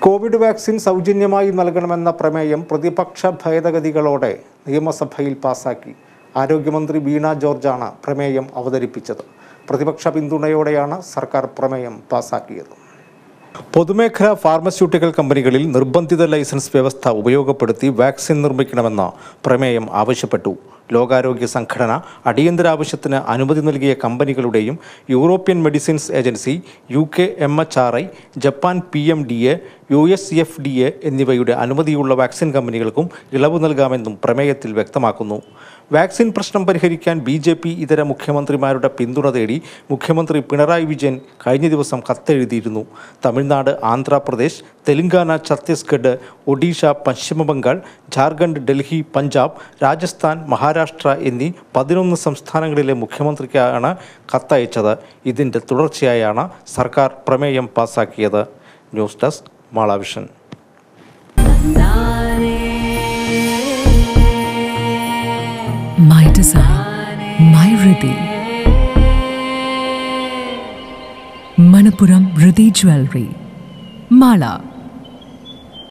Covid vaccine സൗജന്യമായി നൽകണമെന്ന പ്രമേയം പ്രതിപക്ഷ ഭേദഗതികളോടെ നിയമസഭയിൽ പാസാക്കി ആരോഗ്യമന്ത്രി വീണ ജോർജാണ് പ്രമേയം അവതരിപ്പിച്ചത് പ്രതിപക്ഷ പിന്തുണയോടെയാണ് സർക്കാർ പ്രമേയം പാസാക്കിയത് പൊതുമേഖലാ ഫാർമസ്യൂട്ടിക്കൽ കമ്പനികളിൽ നിർബന്ധിത ലൈസൻസ് വ്യവസ്ഥ ഉപയോഗപ്പെടുത്തി വാക്സിൻ നിർമ്മിക്കണമെന്ന് പ്രമേയം ആവശ്യപ്പെട്ടു ലോകാരോഗ്യ സംഘടന അടിയന്തരാവശ്യത്തിന് അനുമതി നൽകിയ കമ്പനികളുടെയും European medicines agency U K M H R I Japan P M D A U S F D A എന്നിവയുടെ അനുമതിയുള്ള വാക്സിൻ കമ്പനികൾക്കും ഇളവ് നൽകാമെന്നും പ്രമേയത്തിൽ വ്യക്തമാക്കുന്നു വാക്സിൻ പ്രശ്നം പരിഹരിക്കാൻ ബി ജെ പി ഇതര മുഖ്യമന്ത്രിമാരുടെ പിന്തുണ തേടി മുഖ്യമന്ത്രി പിണറായി വിജയൻ കഴിഞ്ഞ ദിവസം കത്തെഴുതിയിരുന്നു തമിഴ്നാട് ആന്ധ്രാപ്രദേശ് തെലങ്കാന ഛത്തീസ്ഗഡ് ഒഡീഷ പശ്ചിമബംഗാൾ ജാർഖണ്ഡ് ഡൽഹി പഞ്ചാബ് രാജസ്ഥാൻ മഹാരാഷ്ട്ര എന്നീ പതിനൊന്ന് സംസ്ഥാനങ്ങളിലെ മുഖ്യമന്ത്രിക്കാണ് കത്തയച്ചത് ഇതിൻ്റെ തുടർച്ചയായാണ് സർക്കാർ പ്രമേയം പാസാക്കിയത് ന്യൂസ് ഡെസ്ക് മാളാവിഷൻ My design, my Riddhi. Manapuram Riddhi Jewelry. Mala.